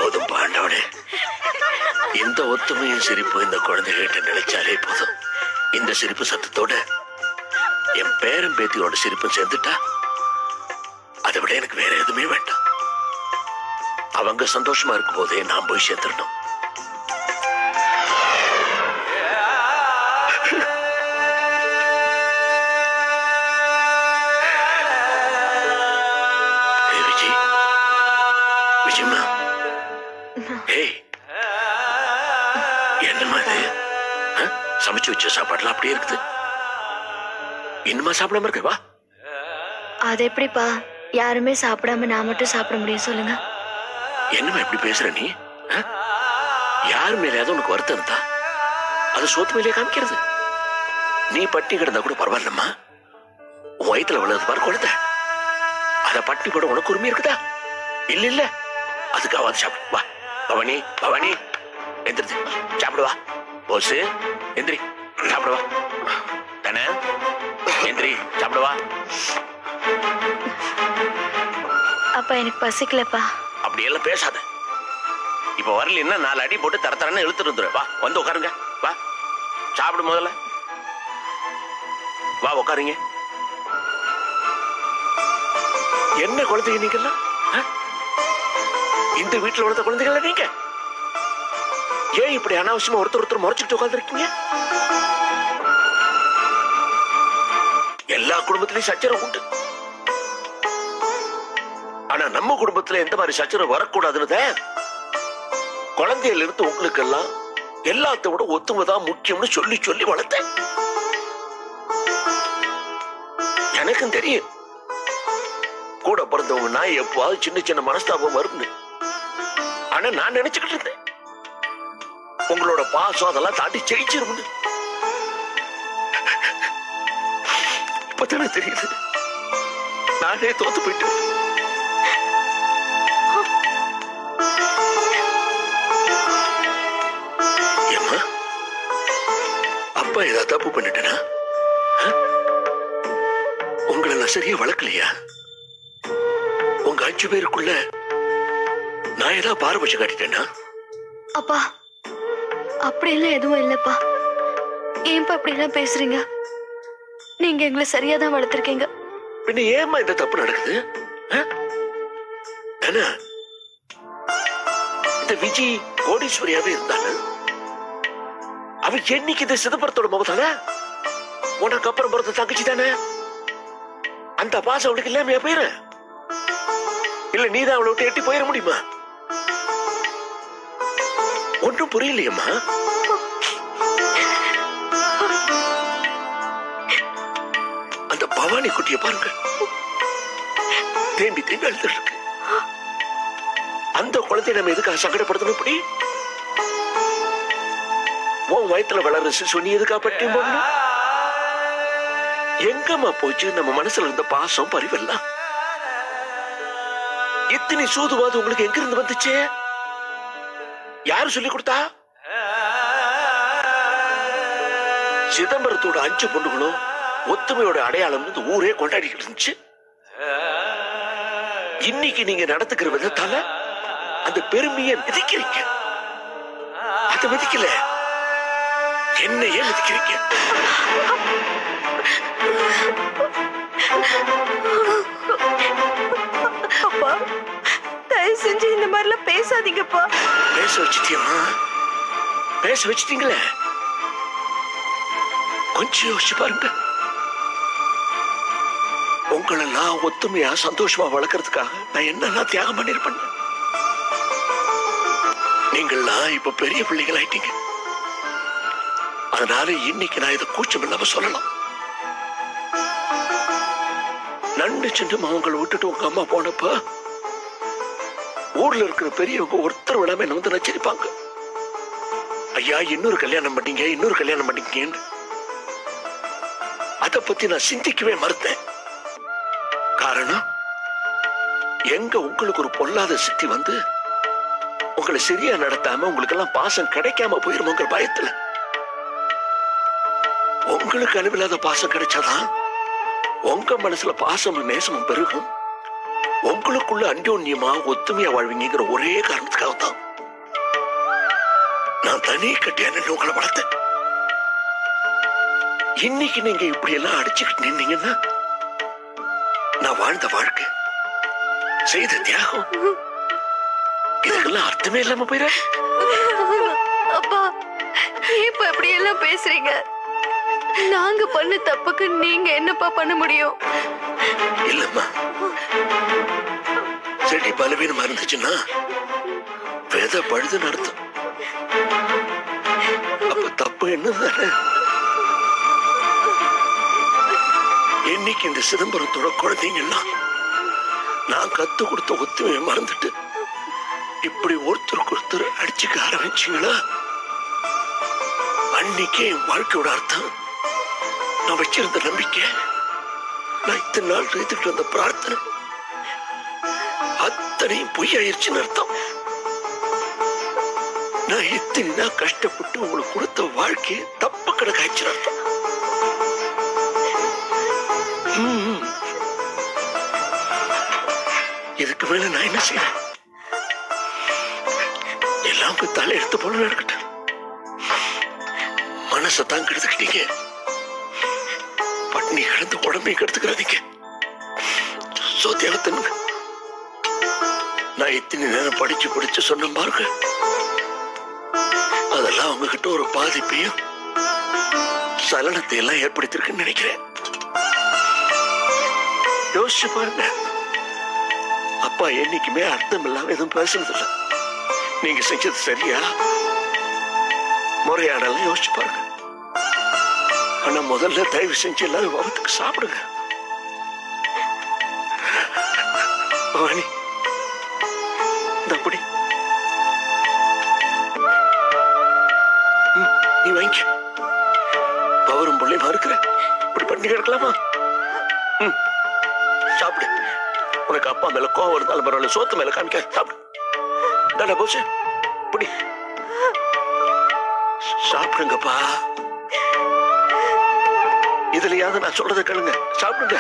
போதும் பாண்டவனே இந்த ஒத்துமையும் சிரிப்பும் இந்த குழந்தைகிட்ட நினைச்சாலே போதும் இந்த சிரிப்பு சத்தத்தோட என் பேரன் பேத்தியோட சிரிப்பும் சேர்ந்துட்டா அதை விட எனக்கு வேற எதுவுமே வேண்டாம் அவங்க சந்தோஷமா இருக்கும் போதே நான் போய் சேர்ந்துடணும் ஏய், விஜய் விஜயம்மா ஏய் என்னம்மா இது ஆ? சமைச்சு வச்ச சாப்பாடுலாம் அப்படியே இருக்குது இன்னுமா சாப்பிடாம இருக்க வா அது எப்படிப்பா யாருமே சாப்பிடாம நான் மட்டும் சாப்பிட முடியும் சொல்லுங்க என்னம்மா இப்படி பேசுற நீ ஆ? யார் மேலேயாவது உனக்கு வருத்தம் இருந்தா அது சோத்து மேலே காமிக்கிறது நீ பட்டி கிடந்தா கூட பரவாயில்லம்மா உன் வயித்துல விழுது பாரு குழந்தை அத பட்டி போட உனக்கு உரிமை இருக்குதா இல்ல இல்ல அதுக்காவது சாப்பிடு வா பவானி பவானி எந்திரிச்சு சாப்பிடுவா போஸ் எந்திரி சாப்பிடுவா தானே எந்திரி சாப்பிடுவா அப்பா எனக்கு பசிக்கலப்பா அப்படியெல்லாம் பேசாத இப்ப வரலன்னா நாலு அடி போட்டு தர தரன்னு இழுத்துட்டு வந்துரு வா வந்து உட்காருங்க வா சாப்பிடு முதல்ல வா உட்காருங்க என்ன குழந்தைங்க நீங்கெல்லாம் ஆ? இந்த வீட்டுல வளர்த்த குழந்தைகள நீங்க ஏன் இப்படி அனாவசியமா ஒருத்தர் ஒருத்தர் முறைச்சிட்டு உட்காந்துருக்கீங்க எல்லா குடும்பத்திலயும் சச்சரவு உண்டு ஆனா நம்ம குடும்பத்துல எந்த மாதிரி சச்சரவு வரக்கூடாதுன்னு தான் குழந்தையில இருந்து உங்களுக்கு எல்லாம் எல்லாத்த விட ஒத்துமைதான் முக்கியம்னு சொல்லி சொல்லி வளர்த்தேன் எனக்கும் தெரியும் கூட பிறந்தவங்க நான் எப்பவாவது சின்ன சின்ன மனஸ்தாபம் வரும்னு ஆனா நான் நினைச்சுக்கிட்டு இருந்தேன் உங்களோட பாசம் அதெல்லாம் தாண்டி ஜெயிச்சிரும்னு இப்பதானே தெரியுது நானே தோத்து போயிட்டேன் ஏம்மா அப்பா ஏதாவது தப்பு பண்ணிட்டேனா ஆ? உங்களை நான் சரியா வளர்க்கலையா உங்க அஞ்சு பேருக்குள்ள நான் ஏதாவது பாரபட்சம் காட்டிட்டேனா அப்பா அப்படியெல்லாம் எதுவும் இல்லப்பா ஏன்பா அப்படிலாம் பேசுறீங்க நீங்க எங்களை சரியா தான் வளர்த்துருக்கீங்க பின்ன ஏம்மா இந்த தப்பு நடக்குது ஆ? தானே இந்த விஜய் கோடீஸ்வரியாவே இருந்தாலும் அவ என்னைக்கு இந்த சிதம்பரத்தோட முகம் தானே உனக்கு அப்புறம் பிறந்த தங்கச்சி தானே அந்த பாசம் அவளுக்கு இல்லாமையா போயிரு இல்ல நீதான் அவளை விட்டு எட்டி போயிட முடியுமா ஒன்றும் புரியலையம்மா அந்த பவானி குட்டியை பாருங்க தேம்பி தேம்பி அழுதுட்டு இருக்கு அந்த குழந்தைய நம்ம எதுக்காக சங்கடப்படுத்தணும் இப்படி உன் வயித்துல வளர்ற சிசு நீ எதுக்காக பட்டி போடணும் எங்கம்மா போச்சு நம்ம மனசுல இருந்த பாசம் பரிவெல்லாம் இத்தனை சூதுவாது உங்களுக்கு எங்க இருந்து வந்துச்சே யாரு சொல்லி கொடுத்தா சிதம்பரத்தோட அஞ்சு பொண்ணுகளும் ஒத்துமையோட அடையாளம் இந்த ஊரே கொண்டாடிக்கிட்டு இருந்துச்சு இன்னைக்கு நீங்க நடத்துக்கிற விதத்தால அந்த பெருமையை மிதிக்கிறீங்க அதை மிதிக்கல என்னையே மிதிக்கிறீங்க அப்பா தயவு செஞ்சு இந்த மாதிரிலாம் பேசாதீங்கப்பா பேச வச்சிட்டியம்மா பேச வச்சிட்டீங்களே கொஞ்சம் யோசிச்சு பாருங்க உங்களெல்லாம் ஒத்துமையா சந்தோஷமா வளர்க்கறதுக்காக நான் என்னெல்லாம் தியாகம் பண்ணிருப்பேன் நீங்கள்லாம் இப்ப பெரிய பிள்ளைகள் ஆயிட்டீங்க அதனால இன்னைக்கு நான் இதை கூச்சம் இல்லாம சொல்லலாம் நண்டு சென்று அவங்களை விட்டுட்டு உங்க அம்மா போனப்ப ஊர்ல இருக்கிற பெரியவங்க ஒருத்தர் விடாம என்ன வந்து நச்சரிப்பாங்க ஐயா இன்னொரு கல்யாணம் பண்ணீங்க இன்னொரு கல்யாணம் பண்ணீங்கன்னு அத பத்தி நான் சிந்திக்கவே மறுத்தேன் காரணம் எங்க உங்களுக்கு ஒரு பொல்லாத சித்தி வந்து உங்களை சரியா நடத்தாம உங்களுக்கு எல்லாம் பாசம் கிடைக்காம போயிருமோங்கிற பயத்துல உங்களுக்கு அளவில்லாத பாசம் கிடைச்சாதான் உங்க மனசுல பாசமும் நேசமும் பெருகும் உங்களுக்குள்ள அந்யோன்யமா ஒத்துமையா வாழ்வீங்கிற ஒரே காரணத்துக்காக தான் நான் தனி கட்டியான உங்களை வளர்த்தேன் இன்னைக்கு நீங்க இப்படி எல்லாம் அடிச்சுக்கிட்டு நின்னீங்கன்னா நான் வாழ்ந்த வாழ்க்கை செய்த தியாகம் இதுக்கெல்லாம் அர்த்தமே இல்லாம போயிட அப்பா ஏன் இப்ப அப்படி எல்லாம் பேசுறீங்க நாங்க பண்ண தப்புக்கு நீங்க என்னப்பா பண்ண முடியும் இல்லம்மா செடி பலவீனமா இருந்துச்சுன்னா விதை பழுதுன்னு அர்த்தம் அப்ப தப்பு என்னதானே என்னைக்கு இந்த சிதம்பரத்தோட குழந்தைங்கெல்லாம் நான் கத்து கொடுத்த ஒத்துமையை மறந்துட்டு இப்படி ஒருத்தருக்கு ஒருத்தர் அடிச்சுக்க ஆரம்பிச்சீங்களா அன்னைக்கே என் வாழ்க்கையோட அர்த்தம் நான் வச்சிருந்த நம்பிக்கை நான் இத்தனை நாள் செய்துட்டு வந்த பிரார்த்தனை அத்தனையும் பொய்யாயிருச்சுன்னு அர்த்தம் நான் இத்தனை நாள் கஷ்டப்பட்டு உங்களுக்கு கொடுத்த வாழ்க்கையை தப்பு கணக்காயிடுச்சுன்னு அர்த்தம் ம். இதுக்கு மேல நான் என்ன செய்யறேன் எல்லாம் உங்க தலை எடுத்து போல நடக்கட்டும் மனசை தான் கெடுத்துக்கிட்டீங்க பட்னி கிடந்து உடம்பையும் கெடுத்துக்கிறாதீங்க சோத்தியாக தின்னுங்க நான் இத்தனை நேரம் படிச்சு படிச்சு சொன்ன பாருங்க அதெல்லாம் உங்ககிட்ட ஒரு பாதிப்பையும் சலனத்தை எல்லாம் ஏற்படுத்திருக்குன்னு நினைக்கிறேன் யோசிச்சு பாருங்க அப்பா என்னைக்குமே அர்த்தம் இல்லாம எதுவும் பேசுறது இல்ல நீங்க செஞ்சது சரியா முறையாடலாம் யோசிச்சு பாருங்க ஆனா முதல்ல தயவு செஞ்சு எல்லாரும் விபத்துக்கு சாப்பிடுங்க பவானி இந்த அப்படி ம், நீ வாங்கிக்க பவரும் பிள்ளையுமா இருக்கிற இப்படி பண்ணி கிடக்கலாமா ம், சாப்பிடு உனக்கு அப்பா மேல கோவம் இருந்தாலும் பரவாயில்ல சோத்து மேல காமிக்க சாப்பிடு தாடா போச்சு இப்படி சாப்பிடுங்கப்பா இதுலயாவது நான் சொல்றதை கேளுங்க சாப்பிடுங்க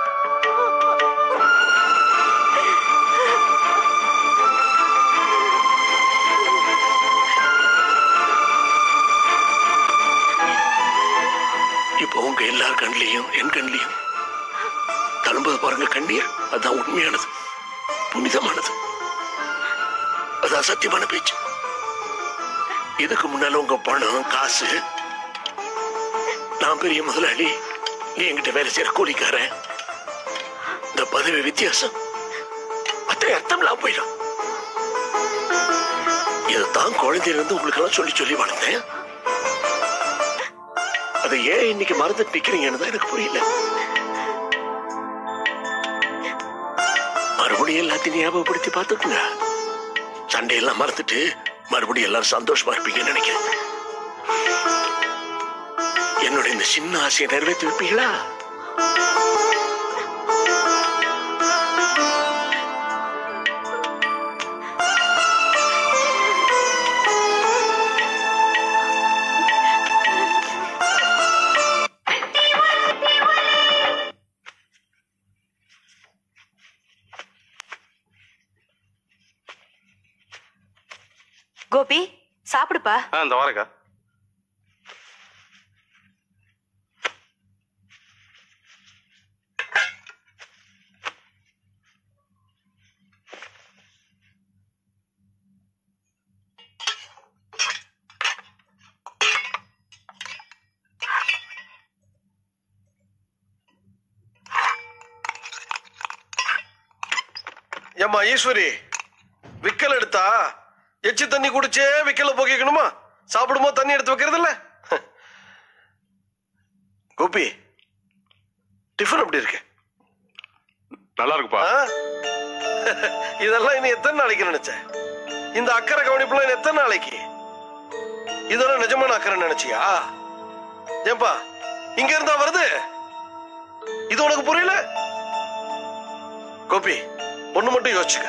இப்போ உங்க எல்லார் கண்ணிலையும் என் கண்ணிலையும் தழும்பது பாருங்க கண்ணீர் அதான் உண்மையானது புனிதமானது அதான் சத்தியமான பேச்சு இதுக்கு முன்னால உங்க பணம் காசு நான் பெரிய முதலாளி நீ என்கிட்ட வேலை செய்யற கூலிக்காரன் இந்த பதவி வித்தியாசம் அத்தனை அர்த்தம் இல்லாம போயிடும் இதுதான் குழந்தையில இருந்து உங்களுக்கு எல்லாம் சொல்லி சொல்லி வளர்ந்தேன் அதை ஏன் இன்னைக்கு மறந்துட்டு நிக்கிறீங்கன்னு தான் எனக்கு புரியல மறுபடியும் எல்லாத்தையும் ஞாபகப்படுத்தி பார்த்துக்குங்க சண்டையெல்லாம் மறந்துட்டு மறுபடியும் எல்லாரும் சந்தோஷமா இருப்பீங்கன்னு நினைக்கிறேன் என்னோட இந்த சின்ன ஆசையை நிறைவேற்றி வைப்பீங்களா கோபி சாப்பிடுப்பா ஆ இந்த வரக்கா ஏம்மா ஈஸ்வரி விக்கல் எடுத்தா எச்சி தண்ணி குடிச்சே விக்கல போக்கிக்கணுமா சாப்பிடும்போது தண்ணி எடுத்து வைக்கிறது இல்ல கோபி டிஃபன் எப்படி இருக்கு நல்லா இருக்குப்பா ஆ? இதெல்லாம் இனி எத்தனை நாளைக்கு நினைச்சேன் இந்த அக்கறை கவனிப்புலாம் இனி எத்தனை நாளைக்கு இதெல்லாம் நிஜமான அக்கறை நினைச்சியா ஏன்பா இங்க இருந்தா வருது இது உனக்கு புரியல கோபி ஒண்ணு மட்டும் யோசிச்சுக்க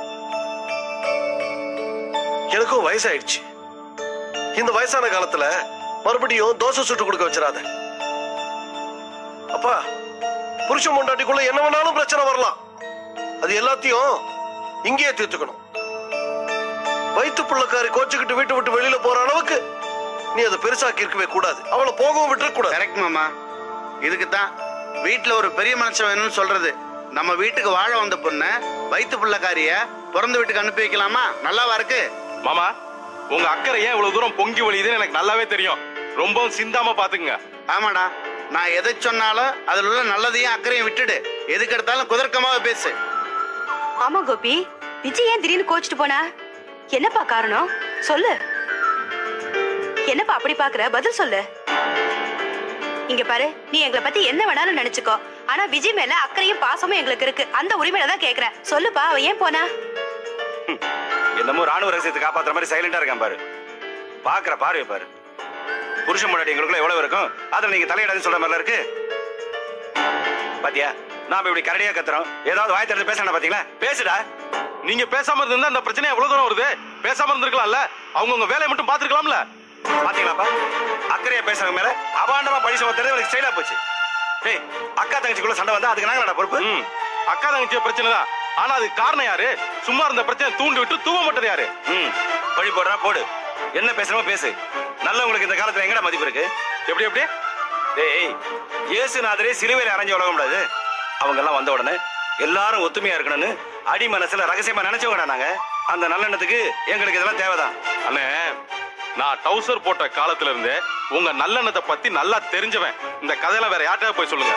எனக்கும் வயசாயிடுச்சு இந்த வயசான காலத்துல மறுபடியும் தோசை சுட்டு கொடுக்க வச்சிடாத அப்பா புருஷன் பொண்டாட்டிக்குள்ள என்ன வேணாலும் பிரச்சனை வரலாம் அது எல்லாத்தையும் இங்கேயே தீர்த்துக்கணும் வயிற்று பிள்ளைக்காரி கோச்சுக்கிட்டு வீட்டை விட்டு வெளியில போற அளவுக்கு நீ அதை பெருசாக்கி இருக்கவே கூடாது அவளை போகவும் விட்டுறக்கூடாது கரெக்ட் மாமா இதுக்கு தான் வீட்டுல ஒரு பெரிய மனுஷன் வேணும்னு சொல்றது நம்ம வீட்டுக்கு வாழ வந்த பொண்ண வயிற்று பிள்ளைக்காரிய பிறந்த வீட்டுக்கு அனுப்பி வைக்கலாமா நல்லாவா இருக்கு மாமா உங்க அக்கறை ஏன் இவ்வளவு தூரம் பொங்கி வழியுதுன்னு எனக்கு நல்லாவே தெரியும் ரொம்பவும் சிந்தாம பாத்துக்குங்க ஆமாடா நான் எதை சொன்னாலும் அதுல உள்ள நல்லதையும் அக்கறையும் விட்டுடு எதுக்கு எடுத்தாலும் குதர்க்கமாக பேசு ஆமா கோபி விஜய் ஏன் திடீர்னு கோச்சிட்டு போனா என்னப்பா காரணம் சொல்லு என்னப்பா அப்படி பாக்குற பதில் சொல்லு இங்க பாரு நீ எங்களை பத்தி என்ன வேணாலும் நினைச்சுக்கோ ஆனா விஜய் மேல அக்கறையும் பாசமும் எங்களுக்கு இருக்கு அந்த உரிமையில தான் கேக்குறேன் சொல்லுப்பா அவ ஏன் போனா என்னமோ ராணுவ ரகசியத்தை காப்பாத்துற மாதிரி சைலண்டா இருக்கான் பாரு பாக்குற பார்வை பாரு புருஷன் முன்னாடி எங்களுக்குள்ள எவ்வளவு இருக்கும் அதுல நீங்க தலையிடாதுன்னு சொல்ற மாதிரிலாம் இருக்கு பாத்தியா நாம இப்படி கரடியா கத்துறோம் ஏதாவது வாய் திறந்து பேசணும் பாத்தீங்களா பேசுடா நீங்க பேசாம இருந்தா அந்த பிரச்சனை எவ்வளவு தூரம் வருது பேசாம இருந்திருக்கலாம்ல அவங்க உங்க வேலையை மட்டும் பாத்துருக்கலாம்ல பாத்தீங்களாப்பா அக்கறையா பேசுறவங்க மேல அபாண்டமா பழி சுமத்துறது எனக்கு ஸ்டைலா போச்சு டேய் அக்கா தங்கச்சிக்குள்ள சண்டை வந்தா அதுக்கு நாங்களா பொறுப்பு ம் அக்கா தங்கச்சிய பிரச்சனை தான் ஆனா அதுக்கு காரணம் யாரு சும்மா இருந்த பிரச்சனை தூண்டி விட்டு தூவ மாட்டது யாரு ம் பழி போடுறா போடு என்ன பேசுறமோ பேசு நல்லவங்களுக்கு இந்த காலத்துல எங்கடா மதிப்பு இருக்கு எப்படி எப்படி டேய் இயேசுநாதரே சிலுவையில அரைஞ்ச உலகம் கூடாது அவங்க எல்லாம் வந்த உடனே எல்லாரும் ஒத்துமையா இருக்கணும்னு அடி மனசுல ரகசியமா நினைச்சவங்கடா நாங்க அந்த நல்லெண்ணத்துக்கு எங்களுக்கு இதெல்லாம் தேவைதான் அண்ணே நான் டவுசர் போட்ட காலத்துல இருந்தே உங்க நல்லெண்ணத்தை பத்தி நல்லா தெரிஞ்சவன் இந்த கதையெல்லாம் வேற யார்கிட்ட போய் சொல்லுங்க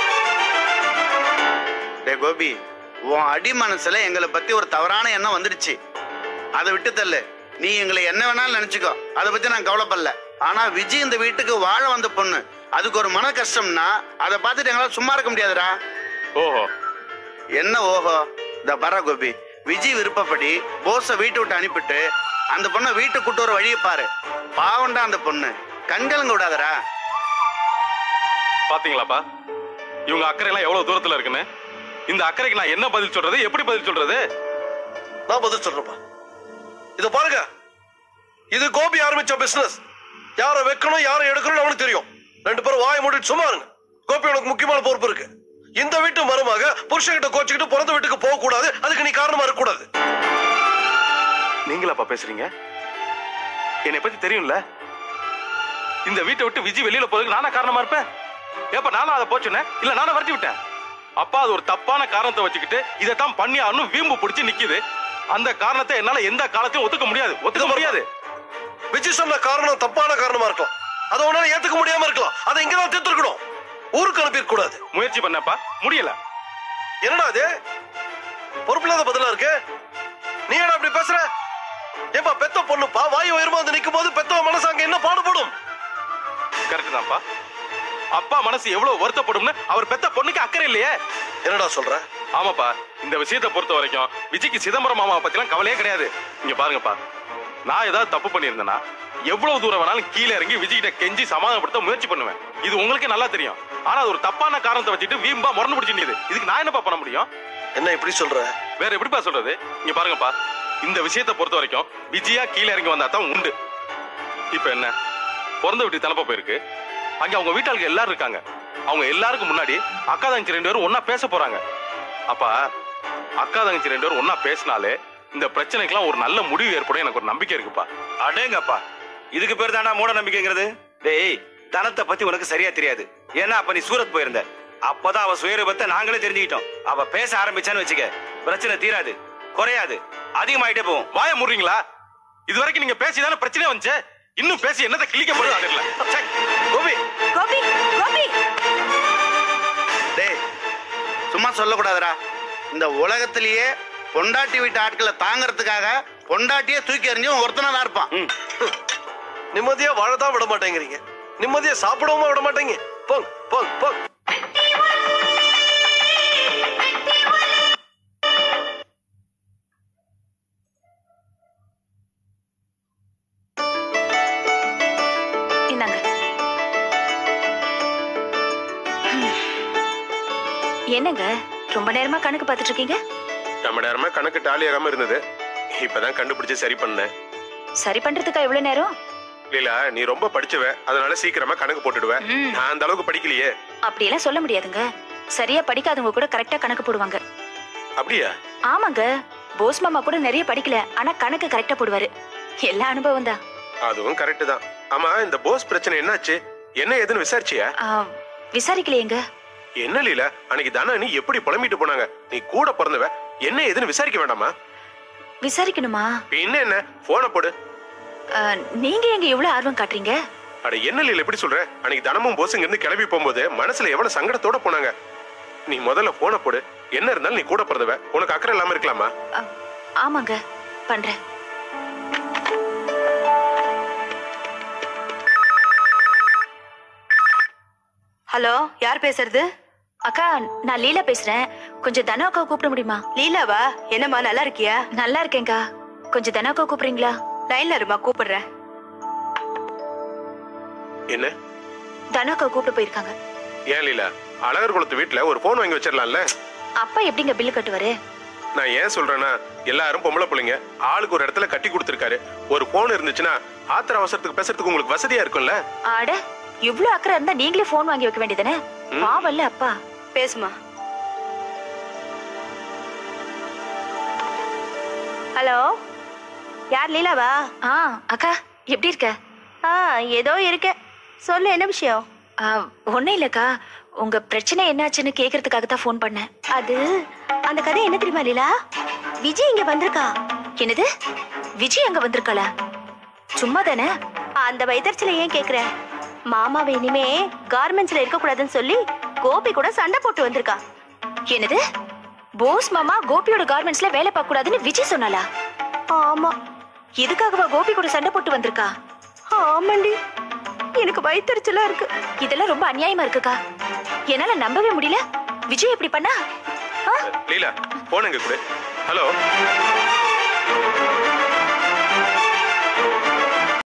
டே கோபி உன் அடி மனசுல எங்களை பத்தி ஒரு தவறான எண்ணம் வந்துடுச்சு அதை விட்டு தள்ளு நீ எங்களை என்ன வேணாலும் நினைச்சுக்கோ அதை பத்தி நான் கவலைப்படல ஆனா விஜய் இந்த வீட்டுக்கு வாழ வந்த பொண்ணு அதுக்கு ஒரு மன கஷ்டம்னா அதை பார்த்துட்டு எங்களால சும்மா இருக்க முடியாதுடா ஓஹோ என்ன ஓஹோ இந்த பர கோபி விஜய் விருப்பப்படி போஸ வீட்டை விட்டு அனுப்பிட்டு அந்த பொண்ணை வீட்டுக்கு கூட்டு ஒரு வழியை பாரு பாவண்டா அந்த பொண்ணு கண்கலங்க விடாதடா பாத்தீங்களாப்பா இவங்க அக்கறை எல்லாம் எவ்வளவு தூரத்துல இருக்குன்னு இந்த அக்கறைக்கு நான் என்ன பதில் சொல்றது எப்படி பதில் சொல்றது நான் பதில் சொல்றேன்ப்பா இத பாருங்க இது கோபி ஆரம்பிச்ச பிசினஸ் யாரை வைக்கணும் யாரை எடுக்கணும்னு அவனுக்கு தெரியும் ரெண்டு பேரும் வாயை மூடிட்டு சும்மா இருங்க கோபி உனக்கு முக்கியமான பொறுப்பு இருக்கு இந்த வீட்டு மருமக புருஷன்கிட்ட கோச்சுக்கிட்டு பிறந்த வீட்டுக்கு போக கூடாது அதுக்கு நீ காரணமா இருக்க கூடாது நீங்களாப்பா பேசுறீங்க என்னை பத்தி தெரியும்ல இந்த வீட்டை விட்டு விஜய் வெளியில போறதுக்கு நானா காரணமா இருப்பேன் ஏப்ப நானும் அதை போச்சுனேன் இல்ல நானும் வரட்டி விட்டேன் அப்பா அது ஒரு தப்பான காரணத்தை வச்சுக்கிட்டு இதைத்தான் பண்ணி ஆகணும் வீம்பு பிடிச்சு நிக்குது அந்த காரணத்தை என்னால எந்த காலத்தையும் ஒத்துக்க முடியாது ஒத்துக்க முடியாது விஜய் சொன்ன காரணம் தப்பான காரணமா இருக்கலாம் அதை உன்னால ஏத்துக்க முடியாம இருக்கலாம் அதை இங்கதான் தீர்த்துருக்கணும் ஊருக்கு அனுப்பியிருக்க கூடாது முயற்சி பண்ணப்பா முடியல என்னடா அது பொறுப்பில்லாத பதிலா இருக்கு நீ என்ன அப்படி பேசுற ஏப்பா பெத்த பொண்ணுப்பா வாயு உயரமா வந்து நிக்கும் போது பெத்தவ மனசு அங்க என்ன பாடுபடும் கரெக்ட் தான்ப்பா அப்பா மனசு எவ்வளவு வருத்தப்படும்னு அவர் பெத்த பொண்ணுக்கு அக்கறை இல்லையே என்னடா சொல்ற ஆமாப்பா இந்த விஷயத்தை பொறுத்த வரைக்கும் விஜய்க்கு சிதம்பரம் மாமாவை பத்திலாம் கவலையே கிடையாது இங்க பாருங்கப்பா நான் ஏதாவது தப்பு பண்ணியிருந்தேன்னா எவ்வளவு தூரம் வேணாலும் கீழே இறங்கி விஜய்கிட்ட கெஞ்சி சமாதானப்படுத்த முயற்சி பண்ணுவேன் இது உங்களுக்கே நல்லா தெரியும் ஆனா அது ஒரு தப்பான காரணத்தை வச்சுட்டு வீம்பா முரண்டு பிடிச்சி நிக்குது. இதுக்கு நான் என்னப்பா பண்ண முடியும் என்ன இப்படி சொல்ற வேற எப்படிப்பா சொல்றது இங்க பாருங்கப்பா இந்த விஷயத்தை பொறுத்த வரைக்கும் விஜயா கீழே இறங்கி வந்தா தான் உண்டு இப்ப என்ன பிறந்த வீட்டு தனப்பா போயிருக்கு அங்க அவங்க வீட்டாளுக்கு எல்லாரும் இருக்காங்க அவங்க எல்லாருக்கும் முன்னாடி அக்கா தங்கச்சி ரெண்டு பேரும் ஒன்னா பேச போறாங்க அப்பா அக்கா தங்கச்சி ரெண்டு பேரும் ஒன்னா பேசினாலே இந்த பிரச்சனைக்கெல்லாம் ஒரு நல்ல முடிவு ஏற்படும் எனக்கு ஒரு நம்பிக்கை இருக்குப்பா அடேங்கப்பா இதுக்கு பேர் தாண்டா மூட நம்பிக்கைங்கிறது டேய் தனத்தை பத்தி உனக்கு சரியா தெரியாது ஏன்னா அப்ப நீ சூரத் போயிருந்த அப்பதான் அவ சுயரூபத்தை நாங்களே தெரிஞ்சுக்கிட்டோம் அவ பேச ஆரம்பிச்சான்னு வச்சுக்க பிரச்சனை தீராது குறையாது அதிகமாயிட்டே போகும் வாய முடுறீங்களா இது வரைக்கும் நீங்க பேசிதானே பிரச்சனை வந்துச்சு இன்னும் பேசி என்னத்தை கிளிக்க போறது தெரியல ச்சே. கோபி கோபி கோபி டேய் சும்மா சொல்லக்கூடாதுடா இந்த உலகத்திலேயே பொண்டாட்டி வீட்டு ஆட்களை தாங்கறதுக்காக பொண்டாட்டியே தூக்கி எறிஞ்சவன் ஒருத்தனா தான் இருப்பான் நிம்மதியா வாழதான் விட மாட்டேங்கிறீங்க நிம்மதியா சாப்பிடவும் விட மாட்டேங்க போங்க போங்க போங்க இந்தாங்க என்னங்க ரொம்ப நேரமா கணக்கு பார்த்துட்டு இருக்கீங்க ரொம்ப நேரமா கணக்கு டாலி ஆகாம இருந்தது இப்பதான் கண்டுபிடிச்சு சரி பண்ணேன் சரி பண்றதுக்கா எவ்வளவு நேரம் லீலா நீ ரொம்ப படிச்சவ அதனால சீக்கிரமா கணக்கு போட்டுடுவேன் ம். நான் அந்த அளவுக்கு படிக்கலையே அப்படியெல்லாம் சொல்ல முடியாதுங்க சரியா படிக்காதவங்க கூட கரெக்டா கணக்கு போடுவாங்க அப்படியா ஆமாங்க போஸ் மாமா கூட நிறைய படிக்கல ஆனா கணக்கு கரெக்டா போடுவாரு எல்லா அனுபவம் தான் அதுவும் கரெக்ட் தான் ஆமா இந்த போஸ் பிரச்சனை என்னாச்சு என்ன ஏதுன்னு விசாரிச்சியா விசாரிக்கலையேங்க என்ன லீல அன்னைக்கு தானே நீ எப்படி புலம்பிட்டு போனாங்க நீ கூட பிறந்தவ என்ன ஏதுன்னு விசாரிக்க வேண்டாமா விசாரிக்கணுமா பின்ன என்ன போனை போடு ஆ, நீங்க எங்க இவ்வளவு ஆர்வம் காட்டுறீங்க அட என்ன லீல எப்படி சொல்ற அன்னைக்கு தினமும் போஸ் இங்க இருந்து கிளம்பி போகும்போது மனசுல எவ்வளவு சங்கடத்தோட போனாங்க நீ முதல்ல போனை போடு என்ன இருந்தாலும் நீ கூட பிறந்தவ உனக்கு அக்கறை இல்லாம இருக்கலாமா ஆ, ஆமாங்க பண்றேன் ஹலோ யார் பேசுறது அக்கா நான் லீலா பேசுறேன் கொஞ்சம் தனா அக்காவை கூப்பிட முடியுமா லீலாவா என்னம்மா நல்லா இருக்கியா நல்லா இருக்கேன்க்கா கொஞ்சம் தனா அக்காவை கூப்பிடுறீங்களா லைன்ல இருமா கூப்பிடுறேன் என்ன தனா அக்காவை கூப்பிட போயிருக்காங்க ஏன் லீலா அழகர் குளத்து வீட்டுல ஒரு போன் வாங்கி வச்சிடலாம்ல அப்பா எப்படிங்க பில்லு கட்டுவாரு நான் ஏன் சொல்றேன்னா எல்லாரும் பொம்பளை பிள்ளைங்க ஆளுக்கு ஒரு இடத்துல கட்டி கொடுத்திருக்காரு ஒரு போன் இருந்துச்சுன்னா ஆத்திர அவசரத்துக்கு பேசுறதுக்கு உங்களுக்கு வசதியா இருக்கும்ல ஆட இவ்ளோ அக்கறை இருந்தா நீங்களே போன் வாங்கி வைக்க வேண்டியதானே பாவல்ல அப்பா பேசுமா ஹலோ யார் லீலாவா ஆ அக்கா எப்படி இருக்க ஆ ஏதோ இருக்கேன் சொல்லு என்ன விஷயம் ஆ, ஒண்ணும் இல்லக்கா உங்க பிரச்சனை என்னாச்சுன்னு கேக்குறதுக்காக தான் ஃபோன் பண்ணேன் அது அந்த கதை என்ன தெரியுமா லீலா விஜய் இங்க வந்திருக்கா என்னது விஜய் அங்க வந்திருக்காளா சும்மா தானே அந்த வைத்தறிச்சல ஏன் கேக்குற மாமாவை இனிமே கார்மெண்ட்ஸ்ல இருக்க கூடாதுன்னு சொல்லி கோபி கூட சண்டை போட்டு வந்திருக்கா என்னது போஸ் மாமா கோபியோட கார்மெண்ட்ஸ்ல வேலை பார்க்க கூடாதுன்னு விஜய் சொன்னாளா ஆமா இதுக்காகவா கோபி கூட சண்டை போட்டு வந்திருக்கா ஆமாண்டி எனக்கு வயிற்றுச்சலா இருக்கு இதெல்லாம் ரொம்ப அநியாயமா இருக்குக்கா என்னால நம்பவே முடியல விஜய் இப்படி பண்ணா ஆ? லீலா போன் எங்க கொடு ஹலோ